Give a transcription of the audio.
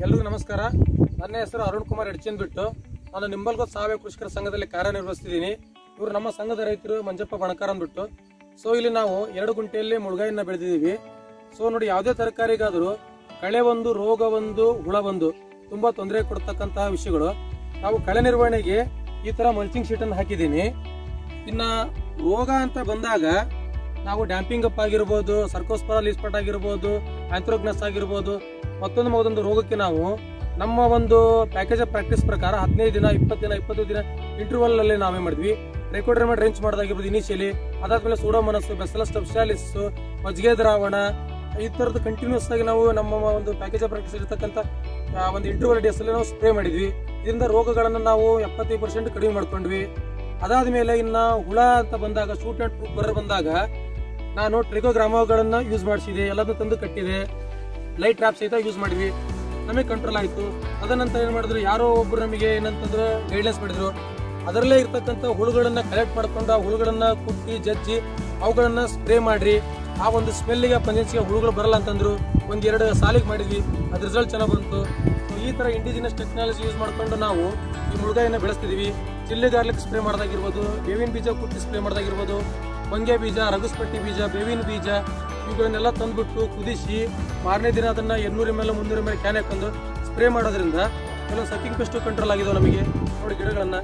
ಎಲ್ರಿಗೂ ನಮಸ್ಕಾರ ನನ್ನ ಹೆಸರು ಅರುಣ್ ಕುಮಾರ್ ಎಡ್ಚನ್ ಬಿಟ್ಟು ನಾನು ನಿಂಬಲ್ಗೋತ್ ಸಾವಯವ ಕೃಷಿಕರ ಸಂಘದಲ್ಲಿ ಕಾರ್ಯನಿರ್ವಹಿಸ್ತಿದ್ದೀನಿ ಇವರು ನಮ್ಮ ಸಂಘದ ರೈತರು ಮಂಜಪ್ಪ ಬಣಕಾರ ಅಂದ್ಬಿಟ್ಟು ಸೊ ಇಲ್ಲಿ ನಾವು ಎರಡು ಗುಂಟೆಯಲ್ಲಿ ಮುಳುಗಾಯಿನ ಬೆಳೆದಿದ್ದೀವಿ ಸೊ ನೋಡಿ ಯಾವುದೇ ತರಕಾರಿಗಾದರೂ ಕಳೆ ಒಂದು ರೋಗ ಒಂದು ಹುಳ ಒಂದು ತುಂಬಾ ತೊಂದರೆ ಕೊಡ್ತಕ್ಕಂತಹ ವಿಷಯಗಳು ನಾವು ಕಳೆ ನಿರ್ವಹಣೆಗೆ ಈ ತರ ಮಲ್ಚಿಂಗ್ ಶೀಟ್ ಅನ್ನು ಹಾಕಿದ್ದೀನಿ ಇನ್ನ ರೋಗ ಅಂತ ಬಂದಾಗ ನಾವು ಡ್ಯಾಂಪಿಂಗ್ ಅಪ್ ಆಗಿರ್ಬೋದು ಸರ್ಕೋಸ್ಪರ ಲೀಸ್ಪಟ್ ಆಗಿರ್ಬೋದು ಆಂಥ್ರೋಗ್ನಸ್ ಆಗಿರ್ಬೋದು ಮತ್ತೊಂದು ಮತ್ತೊಂದು ರೋಗಕ್ಕೆ ನಾವು ನಮ್ಮ ಒಂದು ಪ್ಯಾಕೇಜ್ ಆಫ್ ಪ್ರಾಕ್ಟೀಸ್ ಪ್ರಕಾರ ಹದಿನೈದು ದಿನ ಇಪ್ಪತ್ತು ದಿನ ಇಪ್ಪತ್ತು ದಿನ ಇಂಟರ್ವಲ್ ಅಲ್ಲಿ ನಾವೇ ಮಾಡಿದ್ವಿ ರೆಕೋರ್ಡರ್ ರೇಂಜ್ ಮಾಡೋದಾಗಿರ್ಬೋದು ಇನಿಷಿಯಲಿ ಅದಾದ್ಮೇಲೆ ಸೂಡೋಮನಸ್ ಬೆಸಲಸ್ ಟಬ್ಸ್ಟಾಲಿಸ್ ಮಜ್ಜಿಗೆ ದ್ರಾವಣ ಈ ತರದ ಕಂಟಿನ್ಯೂಸ್ ಆಗಿ ನಾವು ನಮ್ಮ ಒಂದು ಪ್ಯಾಕೇಜ್ ಆಫ್ ಪ್ರಾಕ್ಟೀಸ್ ಇರತಕ್ಕಂಥ ಆ, ಒಂದು ಇಂಟರ್ವಲ್ ಡೇಸ್ ಅಲ್ಲಿ ನಾವು ಸ್ಪ್ರೇ ಮಾಡಿದ್ವಿ ಇದರಿಂದ ರೋಗಗಳನ್ನು ನಾವು ಎಪ್ಪತ್ತೈದು ಪರ್ಸೆಂಟ್ ಕಡಿಮೆ ಮಾಡ್ಕೊಂಡ್ವಿ ಅದಾದ್ಮೇಲೆ ಇನ್ನ ಹುಳ ಅಂತ ಬಂದಾಗ ಶೂಟ್ ಅಂಡ್ ಪ್ರೂಫ್ ಬರ ಬಂದಾಗ ನಾನು ಟ್ರಿಗೋಗ್ರಾಮಗಳನ್ನ ಯೂಸ್ ಮಾಡಿಸಿದೆ ಎಲ್ಲದನ್ನು ತಂದು ಕಟ್ಟಿದೆ ಲೈಟ್ ಟ್ರಾಪ್ ಸಹಿತ ಯೂಸ್ ಮಾಡಿದ್ವಿ ನಮಗೆ ಕಂಟ್ರೋಲ್ ಆಯಿತು ಅದನಂತರ ಏನು ಮಾಡಿದ್ರು ಯಾರೋ ಒಬ್ರು ನಮಗೆ ಏನಂತಂದ್ರೆ ಗೈಡ್ಲೈನ್ಸ್ ಮಾಡಿದ್ರು ಅದರಲ್ಲೇ ಇರ್ತಕ್ಕಂಥ ಹುಳುಗಳನ್ನ ಕಲೆಕ್ಟ್ ಮಾಡ್ಕೊಂಡು ಆ ಹುಳುಗಳನ್ನ ಕುಟ್ಟಿ ಜಜ್ಜಿ ಅವುಗಳನ್ನ ಸ್ಪ್ರೇ ಮಾಡ್ರಿ ಆ ಒಂದು ಸ್ಮೆಲ್ಲಿಗೆ ಪಂಜೆನ್ಸಿಗೆ ಹುಳುಗಳು ಬರಲ್ಲ ಅಂತಂದ್ರು ಒಂದೆರಡು ಸಾಲಿಗೆ ಮಾಡಿದ್ವಿ ಅದ್ರ ರಿಸಲ್ಟ್ ಚೆನ್ನಾಗಿ ಬಂತು ಸೊ ಈ ತರ ಇಂಡಿಜಿನಸ್ ಟೆಕ್ನಾಲಜಿ ಯೂಸ್ ಮಾಡ್ಕೊಂಡು ನಾವು ಈ ಮುಳುಗಾಯಿನ ಬೆಳೆಸ್ತಿದೀವಿ ಚಿಲ್ಲಿ ಗಾರ್ಲಿಕ್ ಸ್ಪ್ರೇ ಮಾಡೋದಾಗಿರ್ಬೋದು ಬೇವಿನ ಬೀಜ ಕುಟ್ಟಿ ಸ್ಪ್ರೇ ಮಾಡೋದಾಗಿರ್ಬೋದು ಹೊಂಗೆ ಬೀಜ ರಗಸ್ಪಟ್ಟಿ ಬೀಜ ಬೇವಿನ ಬೀಜ ಇವುಗಳನ್ನೆಲ್ಲ ತಂದ್ಬಿಟ್ಟು ಕುದಿಸಿ ಮಾರನೇ ದಿನ ಅದನ್ನ ಎನ್ನೂರ ಮೇಲೆ ಮುನ್ನೂರ ಮೇಲೆ ಕ್ಯಾನ್ ಹಾಕೊಂಡು ಸ್ಪ್ರೇ ಮಾಡೋದ್ರಿಂದ ಕೆಲವು ಸಕ್ಕಿಂಗ್ ಪೆಸ್ಟು ಕಂಟ್ರೋಲ್ ಆಗಿದಾವೆ ನಮಗೆ ನೋಡಿ ಗಿಡಗಳನ್ನ